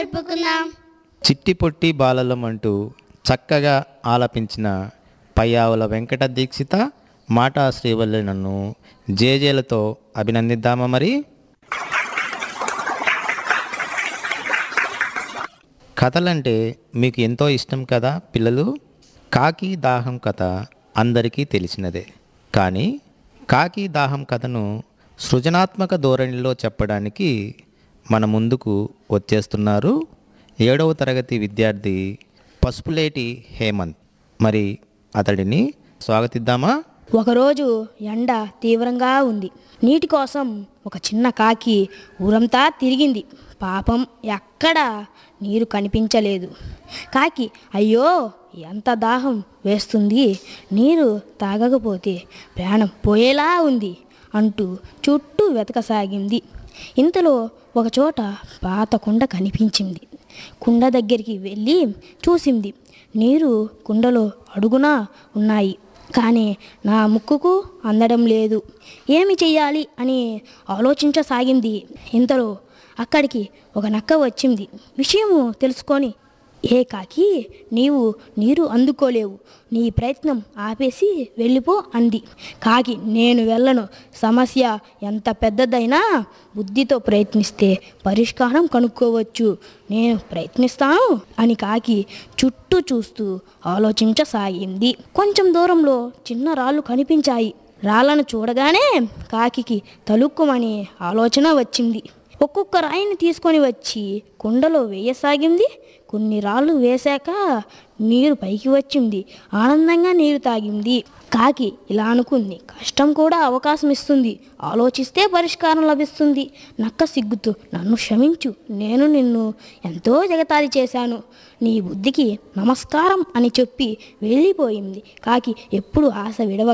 జరుపుకుందాం చిట్టి పొట్టి బాలలం అంటూ చక్కగా ఆలపించిన పయ్యావుల వెంకట దీక్షిత మాటా శ్రీవల్లి నన్ను జేజేలతో అభినందిద్దామా మరి కథలంటే మీకు ఎంతో ఇష్టం కదా పిల్లలు కాకి దాహం కథ అందరికీ తెలిసినదే కానీ కాకి దాహం కథను సృజనాత్మక ధోరణిలో చెప్పడానికి మన ముందుకు వచ్చేస్తున్నారు ఏడవ తరగతి విద్యార్థి పసుపులేటి హేమంత్ మరి అతడిని స్వాగతిద్దామా ఒకరోజు ఎండ తీవ్రంగా ఉంది నీటి కోసం ఒక చిన్న కాకి ఊరంతా తిరిగింది పాపం ఎక్కడ నీరు కనిపించలేదు కాకి అయ్యో ఎంత దాహం వేస్తుంది నీరు తాగకపోతే ప్రాణం పోయేలా ఉంది అంటూ చుట్టూ వెతకసాగింది ఇంతలో ఒకచోట పాత కుండ కనిపించింది కుండ దగ్గరికి వెళ్ళి చూసింది నీరు కుండలో అడుగున ఉన్నాయి కానీ నా ముక్కుకు అందడం లేదు ఏమి చెయ్యాలి అని ఆలోచించసాగింది ఇంతలో అక్కడికి ఒక నక్క వచ్చింది విషయము తెలుసుకొని ఏ కాకి నీవు నీరు అందుకోలేవు నీ ప్రయత్నం ఆపేసి వెళ్ళిపో అంది కాకి నేను వెళ్ళను సమస్య ఎంత పెద్దదైనా బుద్ధితో ప్రయత్నిస్తే పరిష్కారం కనుక్కోవచ్చు నేను ప్రయత్నిస్తాను అని కాకి చుట్టూ చూస్తూ ఆలోచించసాగింది కొంచెం దూరంలో చిన్న రాళ్ళు కనిపించాయి రాళ్ళను చూడగానే కాకికి తలుక్కుమని ఆలోచన వచ్చింది ఒక్కొక్క రాయిని తీసుకొని వచ్చి కుండలో వేయసాగింది కొన్ని రాళ్ళు వేశాక నీరు పైకి వచ్చింది ఆనందంగా నీరు తాగింది కాకి ఇలా అనుకుంది కష్టం కూడా అవకాశం ఇస్తుంది ఆలోచిస్తే పరిష్కారం లభిస్తుంది నక్క సిగ్గుతూ నన్ను క్షమించు నేను నిన్ను ఎంతో జగతాది చేశాను నీ బుద్ధికి నమస్కారం అని చెప్పి వెళ్ళిపోయింది కాకి ఎప్పుడు ఆశ విడవ